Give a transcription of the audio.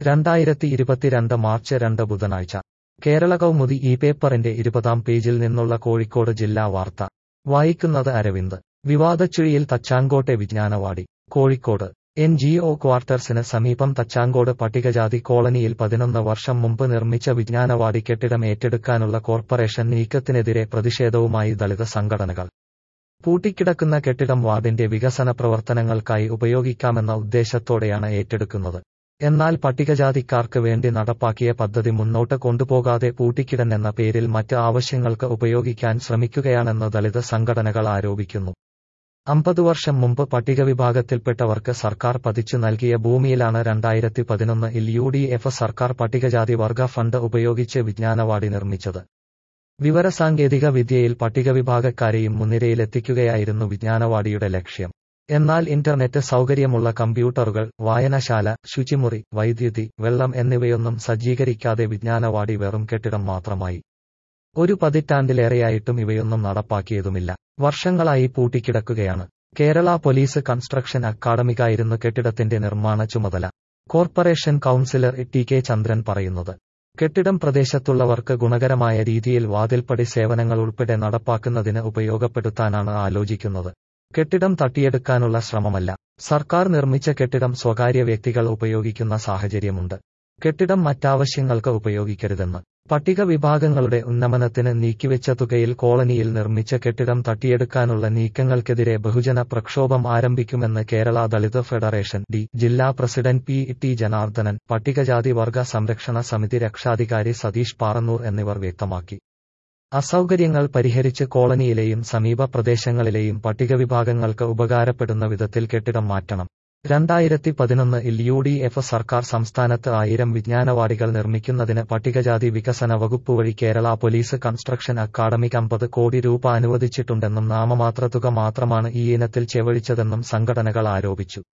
രണ്ടായിരത്തി ഇരുപത്തിരണ്ട് മാർച്ച് രണ്ട് ബുധനാഴ്ച കേരള കൗമുദി ഈ പേപ്പറിന്റെ ഇരുപതാം പേജിൽ നിന്നുള്ള കോഴിക്കോട് ജില്ലാ വാർത്ത വായിക്കുന്നത് അരവിന്ദ് വിവാദച്ചുഴിയിൽ തച്ചാങ്കോട്ടെ Vijnanavadi Kozhikode N G O ക്വാർട്ടേഴ്സിന് സമീപം തച്ചാങ്കോട് പട്ടികജാതി കോളനിയിൽ പതിനൊന്ന് വർഷം മുമ്പ് നിർമ്മിച്ച വിജ്ഞാനവാടി കെട്ടിടം ഏറ്റെടുക്കാനുള്ള കോർപ്പറേഷൻ നീക്കത്തിനെതിരെ പ്രതിഷേധവുമായി ദളിത് സംഘടനകൾ പൂട്ടിക്കിടക്കുന്ന കെട്ടിടം വാർഡിന്റെ വികസന പ്രവർത്തനങ്ങൾക്കായി ഉപയോഗിക്കാമെന്ന ഉദ്ദേശത്തോടെയാണ് ഏറ്റെടുക്കുന്നത് എന്നാൽ പട്ടികജാതിക്കാർക്ക് വേണ്ടി നടപ്പാക്കിയ പദ്ധതി മുന്നോട്ട് കൊണ്ടുപോകാതെ പൂട്ടിക്കിടന്നെന്ന പേരിൽ മറ്റ് ആവശ്യങ്ങൾക്ക് ഉപയോഗിക്കാൻ ശ്രമിക്കുകയാണെന്ന് ദളിത് സംഘടനകൾ ആരോപിക്കുന്നു അമ്പത് വർഷം മുമ്പ് പട്ടിക വിഭാഗത്തിൽപ്പെട്ടവർക്ക് സർക്കാർ പതിച്ചു നൽകിയ ഭൂമിയിലാണ് രണ്ടായിരത്തി പതിനൊന്നിൽ യു ഡി എഫ് സർക്കാർ പട്ടികജാതി വർഗ ഫണ്ട് ഉപയോഗിച്ച് വിജ്ഞാനവാടി നിർമ്മിച്ചത് വിവരസാങ്കേതിക വിദ്യയിൽ പട്ടിക വിഭാഗക്കാരെയും മുൻനിരയിലെത്തിക്കുകയായിരുന്നു വിജ്ഞാനവാടിയുടെ ലക്ഷ്യം എന്നാൽ ഇന്റർനെറ്റ് സൗകര്യമുള്ള കമ്പ്യൂട്ടറുകൾ വായനശാല ശുചിമുറി വൈദ്യുതി വെള്ളം എന്നിവയൊന്നും സജ്ജീകരിക്കാതെ വിജ്ഞാനവാടി വെറും കെട്ടിടം മാത്രമായി ഒരു പതിറ്റാണ്ടിലേറെയായിട്ടും ഇവയൊന്നും നടപ്പാക്കിയതുമില്ല വർഷങ്ങളായി പൂട്ടിക്കിടക്കുകയാണ് കേരള പോലീസ് കൺസ്ട്രക്ഷൻ അക്കാദമിക്കായിരുന്നു കെട്ടിടത്തിന്റെ നിർമ്മാണ ചുമതല corporation councillor T K Chandran പറയുന്നത് കെട്ടിടം പ്രദേശത്തുള്ളവർക്ക് ഗുണകരമായ രീതിയിൽ വാതിൽപ്പടി സേവനങ്ങൾ ഉൾപ്പെടെ നടപ്പാക്കുന്നതിന് ഉപയോഗപ്പെടുത്താനാണ് ആലോചിക്കുന്നത് കെട്ടിടം തട്ടിയെടുക്കാനുള്ള ശ്രമമല്ല സർക്കാർ നിർമ്മിച്ച കെട്ടിടം സ്വകാര്യ വ്യക്തികൾ ഉപയോഗിക്കുന്ന സാഹചര്യമുണ്ട് കെട്ടിടം മറ്റാവശ്യങ്ങൾക്ക് ഉപയോഗിക്കരുതെന്ന് പട്ടിക വിഭാഗങ്ങളുടെ ഉന്നമനത്തിന് നീക്കിവെച്ച തുകയിൽ കോളനിയിൽ നിർമ്മിച്ച കെട്ടിടം തട്ടിയെടുക്കാനുള്ള നീക്കങ്ങൾക്കെതിരെ ബഹുജന പ്രക്ഷോഭം ആരംഭിക്കുമെന്ന് കേരള ദളിത് ഫെഡറേഷൻ ഡി ജില്ലാ പ്രസിഡന്റ് പി ടി ജനാർദ്ദനൻ പട്ടികജാതി വർഗ സംരക്ഷണ സമിതി രക്ഷാധികാരി സതീഷ് പാറന്നൂർ എന്നിവർ വ്യക്തമാക്കി അസൗകര്യങ്ങൾ പരിഹരിച്ച് കോളനിയിലെയും സമീപ പ്രദേശങ്ങളിലെയും പട്ടിക വിഭാഗങ്ങൾക്ക് ഉപകാരപ്പെടുന്ന വിധത്തിൽ കെട്ടിടം മാറ്റണം രണ്ടായിരത്തി പതിനൊന്നിൽ യു ഡി എഫ് സർക്കാർ സംസ്ഥാനത്ത് ആയിരം വിജ്ഞാനവാടികൾ നിർമ്മിക്കുന്നതിന് പട്ടികജാതി വികസന വകുപ്പ് വഴി കേരള പോലീസ് കൺസ്ട്രക്ഷൻ അക്കാദമിക് അമ്പത് കോടി രൂപ അനുവദിച്ചിട്ടുണ്ടെന്നും നാമമാത്ര തുക മാത്രമാണ് ഈ ഇനത്തിൽ ചെലവഴിച്ചതെന്നും സംഘടനകൾ ആരോപിച്ചു